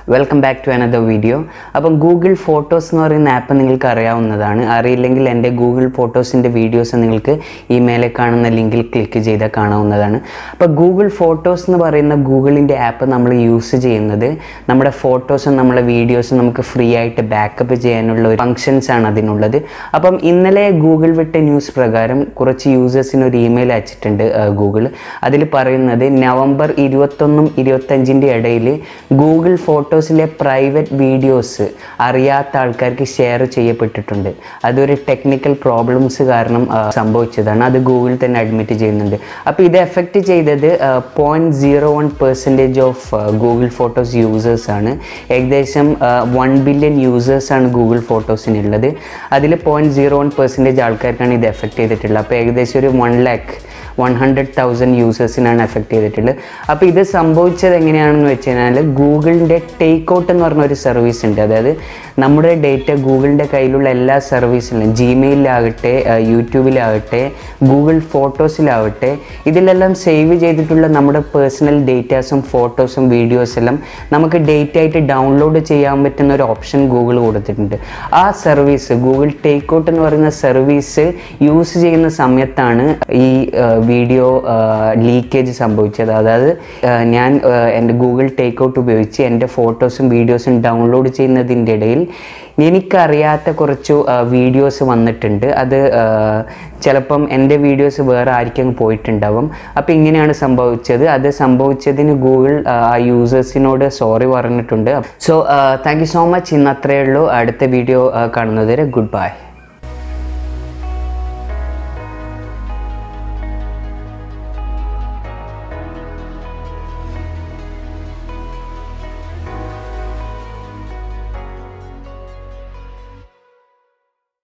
welcome back to another video അപ്പം Google Photos എന്ന് പറയുന്ന ആപ്പ് നിങ്ങൾക്ക് അറിയാവുന്നതാണ് അറിയില്ലെങ്കിൽ എൻ്റെ ഗൂഗിൾ ഫോട്ടോസിൻ്റെ വീഡിയോസ് നിങ്ങൾക്ക് ഈ മേലെ കാണുന്ന ലിങ്കിൽ ക്ലിക്ക് ചെയ്താൽ കാണാവുന്നതാണ് അപ്പോൾ ഗൂഗിൾ ഫോട്ടോസ് എന്ന് പറയുന്ന ഗൂഗിളിൻ്റെ ആപ്പ് നമ്മൾ യൂസ് ചെയ്യുന്നത് നമ്മുടെ ഫോട്ടോസും നമ്മളെ വീഡിയോസും നമുക്ക് ഫ്രീ ആയിട്ട് ബാക്കപ്പ് ചെയ്യാനുള്ള ഒരു ഫങ്ഷൻസ് ആണ് അതിനുള്ളത് അപ്പം ഇന്നലെ ഗൂഗിൾ വിട്ട ന്യൂസ് പ്രകാരം കുറച്ച് യൂസേഴ്സിന് ഒരു ഇമെയിൽ അയച്ചിട്ടുണ്ട് ഗൂഗിൾ അതിൽ പറയുന്നത് നവംബർ ഇരുപത്തൊന്നും ഇരുപത്തഞ്ചിൻ്റെ ഇടയിൽ ഗൂഗിൾ ഫോട്ടോസിലെ പ്രൈവറ്റ് വീഡിയോസ് അറിയാത്ത ആൾക്കാർക്ക് ഷെയർ ചെയ്യപ്പെട്ടിട്ടുണ്ട് അതൊരു ടെക്നിക്കൽ പ്രോബ്ലംസ് കാരണം ആ, സംഭവിച്ചതാണ് അത് ഗൂഗിൾ തന്നെ അഡ്മിറ്റ് ചെയ്യുന്നുണ്ട് അപ്പോൾ ഇത് എഫക്റ്റ് ചെയ്തത് point zero one percentage of Google Photos users ആണ് ഏകദേശം വൺ ബില്യൺ യൂസേഴ്സാണ് ഗൂഗിൾ ഫോട്ടോസിനുള്ളത് അതിൽ പോയിൻറ്റ് സീറോ വൺ പെർസെൻറ്റേജ് ആൾക്കാർക്കാണ് ഇത് എഫക്റ്റ് ചെയ്തിട്ടുള്ളത് അപ്പോൾ ഏകദേശം ഒരു one lakh one hundred thousand യൂസേഴ്സിനാണ് എഫക്റ്റ് ചെയ്തിട്ടുള്ളത് അപ്പോൾ ഇത് സംഭവിച്ചത് എങ്ങനെയാണെന്ന് വെച്ച് കഴിഞ്ഞാൽ ഗൂഗിളിൻ്റെ ടേക്ക് ഔട്ട് എന്ന് പറഞ്ഞ ഒരു സർവീസ് ഉണ്ട് അതായത് നമ്മുടെ ഡേറ്റ ഗൂഗിളിൻ്റെ കയ്യിലുള്ള എല്ലാ സർവീസിലും ജിമെയിലാകട്ടെ യൂട്യൂബിലാകട്ടെ ഗൂഗിൾ ഫോട്ടോസിലാവട്ടെ ഇതിലെല്ലാം സേവ് ചെയ്തിട്ടുള്ള നമ്മുടെ പേഴ്സണൽ ഡേറ്റാസും ഫോട്ടോസും വീഡിയോസ് എല്ലാം നമുക്ക് ഡേറ്റ ആയിട്ട് ഡൗൺലോഡ് ചെയ്യാൻ പറ്റുന്ന ഒരു ഓപ്ഷൻ ഗൂഗിൾ കൊടുത്തിട്ടുണ്ട് ആ സർവീസ് ഗൂഗിൾ ടേക്ക് ഔട്ട് എന്ന് പറയുന്ന സർവീസ് യൂസ് ചെയ്യുന്ന സമയത്താണ് ഈ വീഡിയോ ലീക്കേജ് സംഭവിച്ചത് അതായത് ആ, ഞാൻ ആ, എൻ്റെ ഗൂഗിൾ ടേക്ക് ഔട്ട് ഉപയോഗിച്ച് എൻ്റെ ഫോട്ടോസും വീഡിയോസും ഡൗൺലോഡ് ചെയ്യുന്നതിൻ്റെ ഇടയിൽ എനിക്കറിയാത്ത കുറച്ച് വീഡിയോസ് വന്നിട്ടുണ്ട് അത് ആ, ചിലപ്പം എൻ്റെ വീഡിയോസ് വേറെ ആർക്കും പോയിട്ടുണ്ടാവും അപ്പോൾ ഇങ്ങനെയാണ് സംഭവിച്ചത് അത് സംഭവിച്ചതിന് ഗൂഗിൾ ആ യൂസേഴ്സിനോട് സോറി പറഞ്ഞിട്ടുണ്ട് so thank you so much ഇന്ന് അത്രയേ ഉള്ളൂ അടുത്ത വീഡിയോ കാണുന്നതുവരെ ഗുഡ് ബൈ